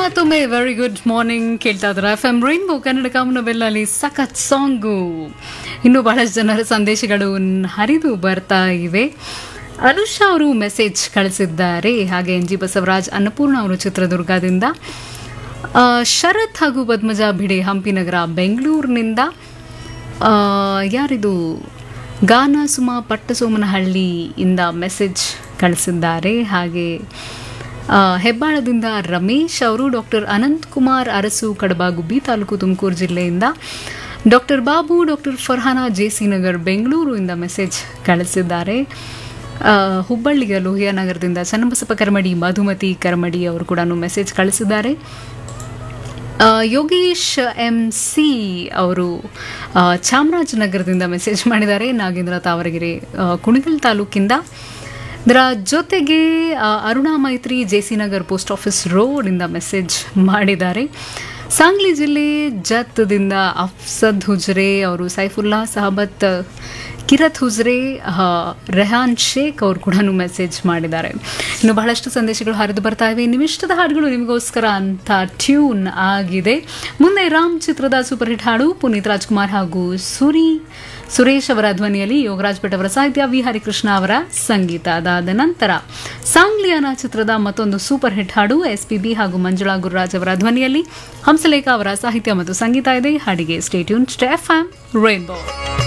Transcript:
ಮತ್ತೊಮ್ಮೆ very good morning ಕೇಳ್ತಾ ಇದ್ದಾರೆ ಎಫ್ ಎಂ ರೈನ್ಬೋ ಕನ್ನಡ ಕಾಮನವೆಲ್ಲಲ್ಲಿ ಸಖತ್ ಸಾಂಗು ಇನ್ನು ಬಹಳಷ್ಟು ಜನರ ಸಂದೇಶಗಳು ಹರಿದು ಬರ್ತಾ ಇವೆ ಅನುಷಾ ಅವರು ಮೆಸೇಜ್ ಕಳಿಸಿದ್ದಾರೆ ಹಾಗೆ ಎನ್ ಜಿ ಬಸವರಾಜ್ ಅನ್ನಪೂರ್ಣ ಅವರು ಚಿತ್ರದುರ್ಗದಿಂದ ಆ, ಶರತ್ ಹಾಗೂ ಪದ್ಮಜ ಭಿಡೆ ಹಂಪಿನಗರ ಬೆಂಗಳೂರಿನಿಂದ ಆ, ಯಾರಿದು ಗಾನ ಸುಮ ಪಟ್ಟಸೋಮನಹಳ್ಳಿಯಿಂದ ಮೆಸೇಜ್ ಕಳಿಸಿದ್ದಾರೆ ಹಾಗೆ ಆ, ಹೆಬ್ಬಾಳದಿಂದ ರಮೇಶ್ ಅವರು ಡಾಕ್ಟರ್ ಅನಂತ್ ಕುಮಾರ್ ಅರಸು ಕಡಬ ಗುಬ್ಬಿ ತಾಲೂಕು ತುಮಕೂರು ಜಿಲ್ಲೆಯಿಂದ doctor Babu doctor Farhana J C Nagar ಬೆಂಗಳೂರಿನಿಂದ ಮೆಸೇಜ್ ಕಳಿಸಿದ್ದಾರೆ ಆ, ಹುಬ್ಬಳ್ಳಿಯ ಲೋಹಿಯಾ ನಗರದಿಂದ ಚನ್ನಬಸಪ್ಪ ಕರ್ಮಡಿ ಮಧುಮತಿ ಕರ್ಮಡಿ ಅವರು ಕೂಡ ಮೆಸೇಜ್ ಕಳಿಸಿದ್ದಾರೆ ಆ, ಯೋಗೇಶ್ ಎಂ ಸಿ ಅವರು ಆ, ಚಾಮರಾಜನಗರದಿಂದ ಮೆಸೇಜ್ ಮಾಡಿದ್ದಾರೆ ನಾಗೇಂದ್ರ ತಾವರಗೆರೆ ಆ, ಕುಣಿಗಲ್ ತಾಲೂಕಿಂದ ಇದರ ಜೊತೆಗೆ ಆ, Aruna Maitri J C Nagar post office ರೋಡಿಂದ ಮೆಸೇಜ್ ಮಾಡಿದ್ದಾರೆ ಸಾಂಗ್ಲಿ ಜಿಲ್ಲೆ ಜತ್ದಿಂದ ಅಫ್ಸದ್ ಹುಜ್ರೆ ಅವರು ಸೈಫುಲ್ಲಾ ಸಹಬತ್ ಕಿರತ್ ಹುಜ್ರೆ ಆ, ರೆಹಾನ್ ಶೇಖ್ ಅವರು ಕೂಡ ಮೆಸೇಜ್ ಮಾಡಿದ್ದಾರೆ ಇನ್ನು ಬಹಳಷ್ಟು ಸಂದೇಶಗಳು ಹರಿದು ಬರ್ತಾ ಇವೆ ನಿಮಿಷ್ಟದ ಹಾಡುಗಳು ನಿಮಗೋಸ್ಕರ ಅಂತ ಟ್ಯೂನ್ ಆಗಿದೆ ಮುಂದೆ ರಾಮ್ ಚಿತ್ರದ ಸೂಪರ್ ಹಿಟ್ ಹಾಡು ಪುನೀತ್ ರಾಜ್ಕುಮಾರ್ ಹಾಗೂ ಸುರಿ ಸುರೇಶ್ ಅವರ ಧ್ವನಿಯಲ್ಲಿ ಯೋಗರಾಜ್ ಭಟ್ ಅವರ ಸಾಹಿತ್ಯ ವಿ ಹರಿಕೃಷ್ಣ ಅವರ ಸಂಗೀತ ಅದಾದ ನಂತರ ಸಾಂಗ್ಲಿಯಾನ ಚಿತ್ರದ ಮತ್ತೊಂದು ಸೂಪರ್ ಹಿಟ್ ಹಾಡು ಎಸ್ ಪಿ ಬಿ ಹಾಗೂ ಮಂಜುಳಾ ಗುರುರಾಜ್ ಅವರ ಧ್ವನಿಯಲ್ಲಿ ಹಂಸಲೇಖ ಅವರ ಸಾಹಿತ್ಯ ಮತ್ತು ಸಂಗೀತ ಇದೆ ಹಾಡಿಗೆ ಸ್ಟೇಟ್ಯೂನ್ ಎಫ್ ಆಮ್ ರೈನ್ಬೋ